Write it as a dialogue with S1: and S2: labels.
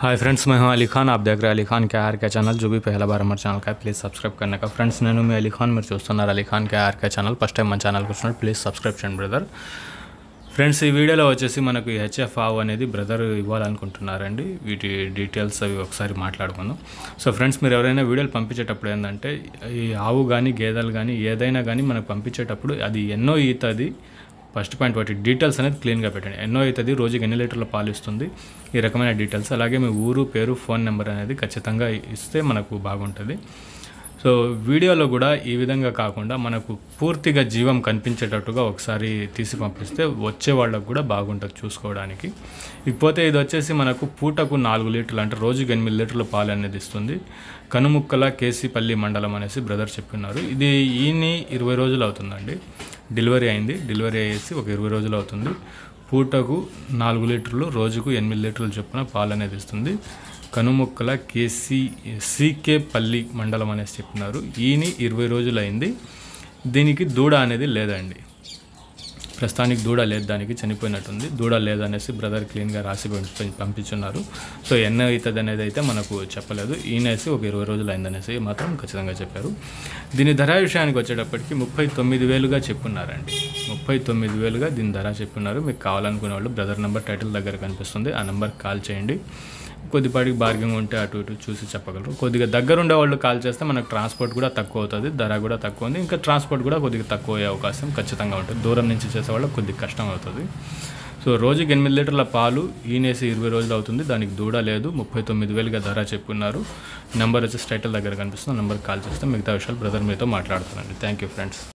S1: hi friends मैं हूं अली खान आप देख रहे हैं अली खान के आर के ఛానల్ जो भी पहला बार हमारे ఛానల్ का है ప్లీజ్ సబ్స్క్రైబ్ करने का ఫ్రెండ్స్ నేను మీ అలీ ఖాన్ మీరు చూస్తున్నారు Ali Khan K R K channel first time మన ఛానల్కి వచ్చినట్టు ప్లీజ్ సబ్స్క్రైబ్ చేయండి బ్రదర్ ఫ్రెండ్స్ ఈ వీడియోలో వచ్చేసి మనకు హెచ్ఎఫ్ ఆవు అనేది బ్రదర్ ఇవ్వాలనుకుంటున్నారండి వీటి డీటెయిల్స్ అవి ఒకసారి మాట్లాడుకుందాం సో ఫ్రెండ్స్ మీరు ఎవరైనా వీడియోలు పంపించేటప్పుడు ఏంటంటే ఈ ఆవు కానీ గేదెలు కానీ ఏదైనా కానీ మనకు పంపించేటప్పుడు అది ఎన్నో ఈతది ఫస్ట్ పాయింట్ వాటి డీటెయిల్స్ అనేది క్లీన్గా పెట్టండి ఎన్నో అవుతుంది రోజుకి ఎన్ని లీటర్ల పాలు ఇస్తుంది ఈ రకమైన డీటెయిల్స్ అలాగే మీ ఊరు పేరు ఫోన్ నెంబర్ అనేది ఖచ్చితంగా ఇస్తే మనకు బాగుంటుంది సో వీడియోలో కూడా ఈ విధంగా కాకుండా మనకు పూర్తిగా జీవం కనిపించేటట్టుగా ఒకసారి తీసి పంపిస్తే వచ్చే వాళ్ళకు కూడా బాగుంటుంది చూసుకోవడానికి ఇకపోతే ఇది వచ్చేసి మనకు పూటకు నాలుగు లీటర్లు అంటే రోజుకి ఎనిమిది లీటర్ల పాలు అనేది ఇస్తుంది కనుముక్కల కేసీపల్లి మండలం అనేసి బ్రదర్ చెప్పున్నారు ఇది ఈని ఇరవై రోజులు అవుతుందండి డెలివరీ అయింది డెలివరీ అయ్యేసి ఒక ఇరవై రోజులు అవుతుంది పూటకు నాలుగు లీటర్లు రోజుకు ఎనిమిది లీటర్లు చొప్పున పాలు అనేది ఇస్తుంది కనుముక్కల కేసీ సీకే పల్లి మండలం అనేసి చెప్పినారు ఈని ఇరవై రోజులు అయింది దీనికి దూడ అనేది లేదండి ప్రస్తుతానికి దూడ లేదు దానికి చనిపోయినట్టుంది దూడ లేదనేసి బ్రదర్ క్లీన్గా రాసి పంపి- పంపించున్నారు సో ఎన్న అవుతుంది అనేది అయితే మనకు చెప్పలేదు ఈయనేసి ఒక ఇరవై రోజులు అయిందనేసి మాత్రం ఖచ్చితంగా చెప్పారు దీని ధర విషయానికి వచ్చేటప్పటికి ముప్పై తొమ్మిది వేలుగా చెప్పున్నారండి ముప్పై తొమ్మిది వేలుగా దీని ధర చెప్పున్నారు మీకు కావాలనుకునే వాళ్ళు బ్రదర్ నెంబర్ టైటిల్ దగ్గర కనిపిస్తుంది ఆ నెంబర్కి కాల్ చేయండి కొద్దిపాటికి బార్గింగ్ ఉంటే అటు ఇటు చూసి చెప్పగలరు కొద్దిగా దగ్గర ఉండే వాళ్ళు కాల్ చేస్తే మనకు ట్రాన్స్పోర్ట్ కూడా తక్కువ అవుతుంది ధర కూడా తక్కువ ఉంది ఇంకా ట్రాన్స్పోర్ట్ కూడా కొద్దిగా తక్కువ అయ్యే అవకాశం ఖచ్చితంగా ఉంటుంది దూరం నుంచి చేసే వాళ్ళకి కొద్దిగా కష్టం అవుతుంది సో రోజుకి ఎనిమిది లీటర్ల పాలు ఈనేసి ఇరవై రోజులు అవుతుంది దానికి దూడ లేదు ముప్పై తొమ్మిది వేలుగా ధర చెప్పున్నారు నెంబర్ వచ్చేసి టైటిల్ దగ్గర కనిపిస్తుంది నెంబర్కి కాల్ చేస్తే మిగతా విషయాలు బ్రదర్ మీతో మాట్లాడుతానండి థ్యాంక్ యూ ఫ్రెండ్స్